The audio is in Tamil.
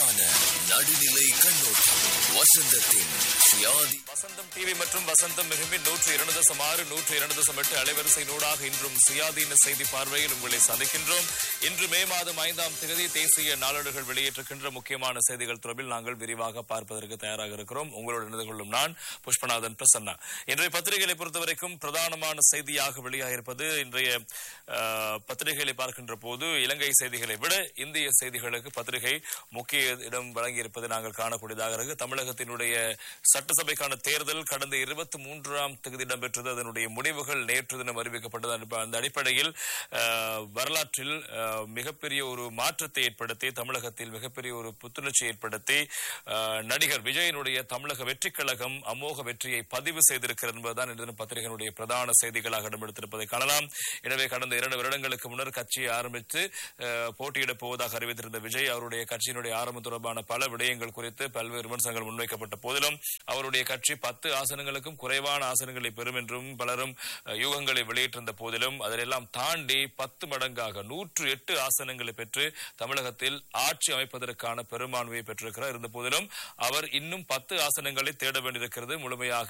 சுயாதீனமான நடுநிலை கண்ணோட்டம் வசந்தத்தின் சுயாதி வசந்தம் டிவி மற்றும் வசந்தம் மிகுமின் நூற்று இரண்டு தசம் ஆறு நூற்று இரண்டு தசம் எட்டு அலைவரிசை நூடாக இன்றும் சுயாதீன செய்தி பார்வையில் உங்களை சந்திக்கின்றோம் இன்று மே மாதம் ஐந்தாம் தேதி தேசிய நாளேடுகள் வெளியிட்டிருக்கின்ற முக்கியமான செய்திகள் தொடர்பில் நாங்கள் விரிவாக பார்ப்பதற்கு தயாராக இருக்கிறோம் உங்களோடு இணைந்து கொள்ளும் நான் புஷ்பநாதன் பிரசன்னா இன்றைய பத்திரிகைகளை பொறுத்தவரைக்கும் பிரதானமான செய்தியாக வெளியாகியிருப்பது இன்றைய அஹ், பத்திரிகைகளை பார்க்கின்ற போது இலங்கை செய்திகளை விட இந்திய செய்திகளுக்கு பத்திரிகை முக்கிய இடம் வழங்கியிருப்பதை நாங்கள் காணக்கூடியதாக இருக்கு தமிழகத்தினுடைய சட்டசபைக்கான தேர்தல் கடந்த இருபத்தி மூன்றாம் தேதி இடம்பெற்றது அதனுடைய முடிவுகள் நேற்று தினம் அறிவிக்கப்பட்டது அந்த- அந்த அடிப்படையில் அஹ், வரலாற்றில் அஹ், மிகப்பெரிய ஒரு மாற்றத்தை ஏற்படுத்தி தமிழகத்தில் மிகப்பெரிய ஒரு புத்துணர்ச்சி ஏற்படுத்தி அஹ், நடிகர் விஜயனுடைய தமிழக வெற்றிக் கழகம் அமோக வெற்றியை பதிவு செய்திருக்கிறது என்பதுதான் இன்று தினம் பத்திரிகையினுடைய பிரதான செய்திகளாக இடம்பெடுத்திருப்பதை காணலாம் எனவே கடந்த இரண்டு வருடங்களுக்கு முன்னர் கட்சியை ஆரம்பித்து அஹ், போட்டியிடப் போவதாக அறிவித்திருந்த விஜய் அவருடைய கட்சியினுடைய ஆரம்பம் தொடர்பான பல விடயங்கள் குறித்து பல்வேறு விமர்சனங்கள் முன்வைக்கப்பட்ட போதிலும் அவருடைய கட்சி பத்து ஆசனங்களுக்கும் குறைவான ஆசனங்களை பெறும் என்றும் பலரும் அஹ், யூகங்களை வெளியிட்டிருந்த போதிலும் அதிலெல்லாம் தாண்டி பத்து மடங்காக நூற்று எட்டு ஆசனங்களை பெற்று தமிழகத்தில் ஆட்சி அமைப்பதற்கான பெரும்பான்மையை பெற்றிருக்கிறார் இருந்த போதிலும் அவர் இன்னும் பத்து ஆசனங்களை தேட வேண்டியிருக்கிறது முழுமையாக